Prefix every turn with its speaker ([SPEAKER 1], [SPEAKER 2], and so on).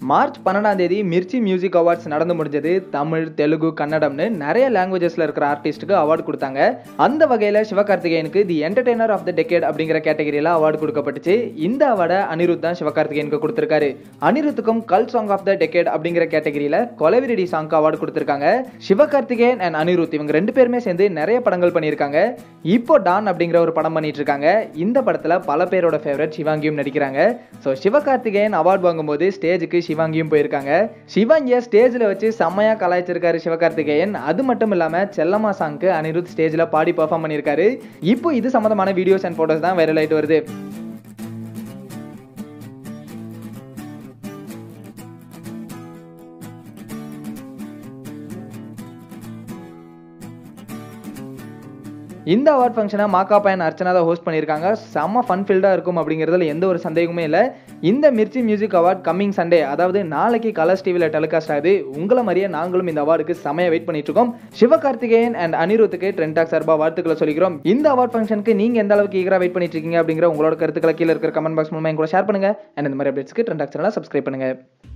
[SPEAKER 1] March பன்னெண்டாம் தேதி Mirchi music awards நடந்து முடிஞ்சது தமிழ் தெலுங்கு கன்னடம்னு நிறைய லாங்குவேஜஸ்ல இருக்கிற ஆர்டிஸ்ட்டுக்கு அவார்டு கொடுத்தாங்க அந்த வகையில் சிவகார்த்திகேயனுக்கு the entertainer of the decade அப்படிங்கிற கேட்டகரியில் அவார்டு கொடுக்கப்பட்டுச்சு இந்த அவார்டை அனிருத் தான் சிவகார்த்திகேயனுக்கு கொடுத்திருக்காரு அனிருத்துக்கும் கல் சாங் ஆஃப் த டெக்கேட் அப்படிங்கிற கேட்டகரியில் கொலவிரடி சாங்க்கு அவார்டு கொடுத்திருக்காங்க சிவகார்த்திகேயன் அண்ட் அனிருத் இவங்க ரெண்டு பேருமே சேர்ந்து நிறைய படங்கள் பண்ணியிருக்காங்க இப்போ டான் அப்படிங்கிற ஒரு படம் பண்ணிட்டு இருக்காங்க இந்த படத்தில் பல பேரோட ஃபேவரட் சிவாங்கியும் நடிக்கிறாங்க ஸோ சிவகார்த்திகேயன் அவார்டு வாங்கும்போது ஸ்டேஜுக்கு சிவாங்கியும் போயிருக்காங்க சிவாங்கியை ஸ்டேஜில் வச்சு செம்மையாக கலாய்ச்சிருக்காரு சிவகார்த்திகேயன் அது மட்டும் இல்லாமல் செல்லம்மா சாங்க்கு அனிருத் ஸ்டேஜில் பாடி பர்ஃபார்ம் பண்ணியிருக்காரு இப்போ இது சம்மந்தமான வீடியோஸ் அண்ட் ஃபோட்டோஸ் தான் வைரல் ஆயிட்டு வருது இந்த அவார்ட் ஃபங்க்ஷனை மாக்கா பையன் அர்ச்சனா தான் ஹோஸ்ட் பண்ணியிருக்காங்க செம்ம ஃபன் ஃபீல்டாக இருக்கும் அப்படிங்கிறதுல எந்த ஒரு சந்தேகமே இல்லை இந்த Mirchi music award coming Sunday அதாவது நாளைக்கு கலர்ஸ் டிவியில் டெலிகாஸ்ட் ஆகுது உங்களை மாதிரியே நாங்களும் இந்த அவார்டுக்கு செமையாக வெயிட் பண்ணிட்டு இருக்கோம் சிவகார்த்திகேயன் அண்ட் அனிருத்துக்கு ட்ரெண்டாக் சார்பாக வாழ்த்துக்களை சொல்லிக்கிறோம் இந்த அவார்ட் ஃபங்க்ஷனுக்கு நீங்கள் எந்த அளவுக்கு ஈகராக வெயிட் பண்ணிட்டு இருக்கீங்க அப்படிங்கிற உங்களோட கருத்துக்களை கீழே இருக்கிற கமெண்ட் பாக்ஸ் மூலமாக எங்க கூட ஷேர் பண்ணுங்க அண்ட் இந்த மாதிரி அப்டேட்ஸ்க்கு ட்ரெண்டாக் சேனலை சப்ஸ்கிரைப் பண்ணுங்க